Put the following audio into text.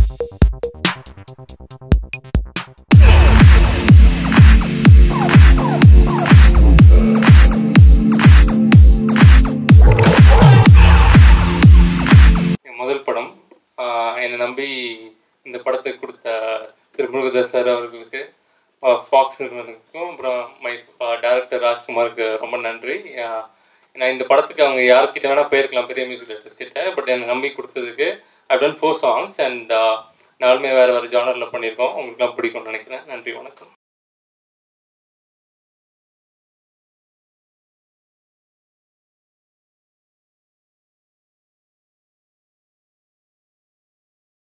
என் முதல் படம் ஆஹ் என்னை நம்பி இந்த படத்தை கொடுத்த திரு முருகதாஸ் சார் அவர்களுக்கு ஃபாக்ஸ் நிறுவனத்துக்கும் அப்புறம் மை டேரக்டர் ராஜ்குமாருக்கு ரொம்ப நன்றி ஆஹ் நான் இந்த படத்துக்கு அவங்க யார்கிட்ட வேணால் போயிருக்கலாம் பெரிய மியூசிக் டைரக்டர்ஸ் கிட்ட பட் என்னை நம்பி கொடுத்ததுக்கு I done four songs and நாலுமே வேறு வேறு ஜானரில் பண்ணியிருக்கோம் உங்களுக்குலாம் பிடிக்கும்னு நினைக்கிறேன் நன்றி வணக்கம்